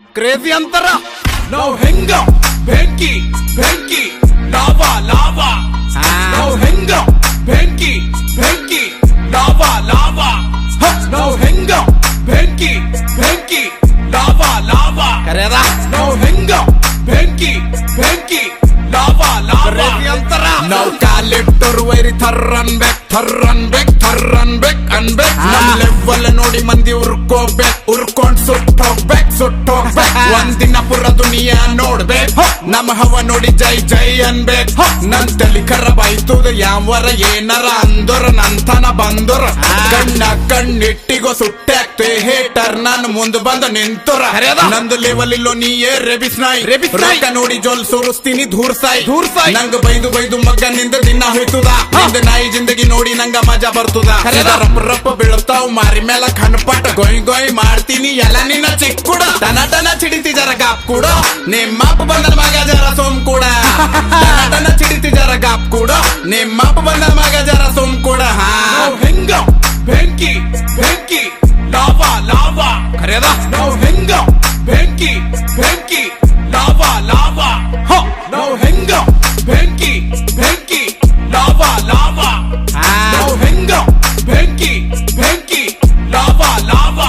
Crazy ಅಂತಾರ ನಾವು ಹೆಂಗ ಬೆಂಕಿ ಬೆಂಕಿ ಲಾವಾ ಲಾವಾ ಹಾ. ನಾವು ಹೆಂಗ ಬೆಂಕಿ ಬೆಂಕಿ ಲಾವಾ ಲಾವಾ ಹ, ನಾವು ಹೆಂಗ ಬೆಂಕಿ ಬೆಂಕಿ ಲಾವಾ ಲಾವಾ ಕರೆಯದ ನಾವು ಹೆಂಗ ಬೆಂಕಿ ಬೆಂಕಿ ಲಾವಾ ಲಾವಾ ಕ್ರೇಜಿ ಅಂತಾರ ನಾವು ಕಾಲಿಟ್ಟರು ವೈರಿ ಥರ್ ಅನ್ಬೇಕ್ ಥರ್ ಅನ್ಬೇಕ್ ಥರ್ ಅನ್ಬೇಕ್ ಅನ್ಬೇಕ್ ಹಾ. ನಮ್ ಲೆವೆಲ್ ನೋಡಿ ಮಂದಿ ಉರ್ಕೋಬೇಕ್ ಉರ್ಕೊಂಡ್ ಸುಟ್ ಹೋಗ್ಬೇಕ್ ಸುಟ್ ಹೋಗ್ಬೇಕ್ ಒಂದಿನ ಪುರ ದುನಿಯಾ ನೋಡ್ಬೇಕ್ ನಮ್ ಹವ ನೋಡಿ ಜೈ ಜೈ ಅನ್ಬೇಕ್ ನನ್ ತಲಿ ಖರಾಬ್ ಆಯ್ತದ ಯಾವರ ಏನರ ಅಂದರ ನಂತನ ಬಂದರ ಹಾ. ಕಣ್ಣ ಕಣ್ಣಿಟ್ಟಿಗೋ ಸುಟ್ಟಾಕ್ತೆ ಹೇಟರ್ ನನ್ ಮುಂದ್ ಬಂದ ನಿಂತುರ ಕರೆಯದ? ನಂದು ಲೆವೆಲ್ ಇಲ್ಲೋ ನೀಯೇ ರೆಬಿಸ್ ನಾಯ್ ರೆಬಿಸ್ ನಾಯ್. ರೊಕ್ಕ ನೋಡಿ ಜೋಲ್ ಸುರಿಸ್ತೀನಿ ಧೂರ್ ಸಾಯ್ ಧೂರ್ ಸಾಯ್. ನಂಗ ಬೈದು ಬೈದು ಮಗನಿಂದ ದಿನ ಹೋಯ್ತದ ನಿಂದ ನಾಯಿ ಜಿಂದಗಿ ನೋಡಿ ನಂಗ ಮಜಾ ಬರ್ತದ ಖರೇದ? ರಪ್ಪ ರಪ್ಪ ಬೀಳ್ತಾವ್ ಮಾರಿ ಮೇಲ ಕಣ್ಪಾಟ ಗೊಯ್ ಗೊಯ್ ಮಾಡ್ತೀನಿ ಎಲ್ಲ ನಿನ್ನ ಚಿಕ್ಕುಡ ಟನ ಟನ ಚಿಡಿತಿ ಜರ ಗಾಪ್ ಕೂಡ ನಿಮ್ಮಪ್ಪ ಬಂದ ಮಗ ಜರ ಸೋಮ್ ಕೂಡ ಟನ ಟನ ಚಿಡಿತಿ ಜರ ಗಾಪ್ ಕೂಡ ನಿಮ್ಮಪ್ಪ ಬಂದ ಮಗ ಜರ ಸೋಮ್ ಕೂಡ ಹೆಂಗ ಬೆಂಕಿ ಬೆಂಕಿ ಲಾವಾ ಲಾವಾ ಕರೆಯದ ನಾವು ಹೆಂಗ ಬೆಂಕಿ ಬೆಂಕಿ ಲಾವಾ ಲಾವಾ ಹ ನಾವು ಹೆಂಗ ಬೆಂಕಿ ಬೆಂಕಿ ಲಾವಾ ಲಾವಾ ಹಾ. ನಾವು ಹೆಂಗ ಬೆಂಕಿ ಬೆಂಕಿ ಲಾವಾ ಲಾವಾ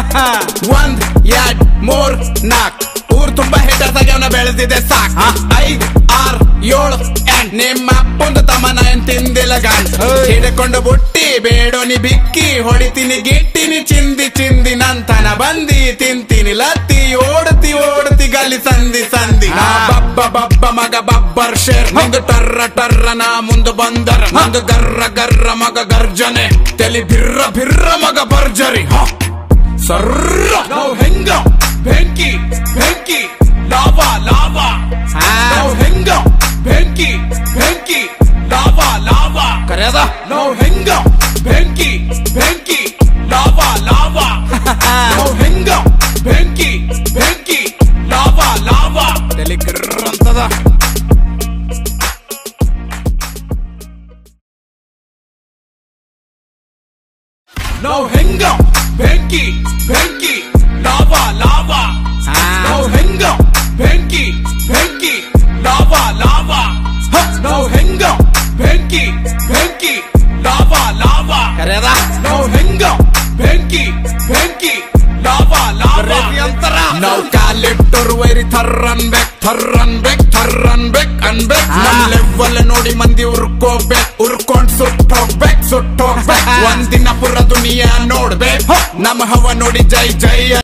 ಒಂದ್ ಎರಡ್ ಮೂರ್ ನಾಕ್ ಊರ್ ತುಂಬಾ ಹೇಟರ್ಸ್ ಆಗ್ಯಾವನ ಬೆಳೆದಿದೆ ಸಾಕ್ ಹಾ. ಐದ್ ಆರ್ ಏಳು ಎಂಟ್ ನಿಮ್ಮ ಅಪ್ಪಂದು ತಮ್ಮನ ಏನ್ ತಿಂದಿಲ್ಲ ಗಂಡ್ ಹೇಯ್. ಹಿಡ್ಕೊಂಡು ಬುಟ್ಟಿ ಬೇಡೋನಿ ಬಿಕ್ಕಿ ಹೊಡಿತೀನಿ ಗಿಟ್ಟಿನಿ ಚಿಂದಿ ಚಿಂದಿ ನಂತನ ಬಂದಿ ತಿಂತೀನಿ ಲತ್ತಿ ಓಡ್ತಿ ಓಡ್ತಿ ಗಲಿ ಸಂದಿ ಸಂದಿ ನಾ ಹಾ. ಬಬ್ಬ ಬಬ್ಬ ಮಗ ಬಬ್ಬರ್ ಶೇರ್ ನಿಂದು ಟರ್ರ ಟರ್ರ ನಾ ಮುಂದೆ ಬಂದರ ನಂದು ಗರ್ರ ಗರ್ರ ಮಗ ಗರ್ಜನೆ ತಲಿ ಬಿರ್ರ ಬಿರ್ರ ಮಗ ಭರ್ಜರಿ ಹ. ಸರ್ರ ನಾವು ಹೆಂಗ ಬೆಂಕಿ ಬೆಂಕಿ ಲಾವಾ ಲಾವಾ ಹಾ. ನಾವು ಹೆಂಗ ಬೆಂಕಿ ಬೆಂಕಿ ಲಾವಾ ಲಾವಾ ಕರೆಯದ ನಾವು ಹೆಂಗ ಬೆಂಕಿ ಬೆಂಕಿ ಲಾವಾ ಲಾವಾ ನಾವು ಹೆಂಗ ಬೆಂಕಿ ಬೆಂಕಿ ಲಾವಾ ಲಾವಾ ತಲೆ ಕಿರ್ರ್ ಅಂತದ ನಾವು ಹೆಂಗ ಬೆಂಕಿ ಬೆಂಕಿ ಲಾವಾ ಲಾವಾ ಹಾ. ನಾವು ಹೆಂಗ ಬೆಂಕಿ ಬೆಂಕಿ ಲಾವಾ ಲಾವಾ ಹ, ನಾವು ಹೆಂಗ ಬೆಂಕಿ ಬೆಂಕಿ ಲಾವಾ ಲಾವಾ ಕರೆಯದ ನಾವು ಹೆಂಗ ಬೆಂಕಿ ಬೆಂಕಿ ಲಾವಾ ಲಾವಾ ಕ್ರೇಜಿ ಅಂತಾರ ನಾವು ಕಾಲಿಟ್ಟರು ವೈರಿ ಥರ್ ಅನ್ಬೇಕ್ ಥರ್ ಅನ್ಬೇಕ್ ಥರ್ ಅನ್ಬೇಕ್ ಅನ್ಬೇಕ್ ಹಾ. ನಮ್ ಲೆವೆಲ್ ನೋಡಿ ಮಂದಿ ಉರ್ಕೋಬೇಕ್ ಉರ್ಕೊಂಡ್ ಸುಟ್ ಹೋಗ್ಬೇಕ್ ಸುಟ್ ಹೋಗ್ಬೇಕ್ ಒಂದಿನ ಪುರ ದುನಿಯಾ ನೋಡ್ಬೇಕ್ ನಮ್ ಹವ ನೋಡಿ ಜೈ ಜೈ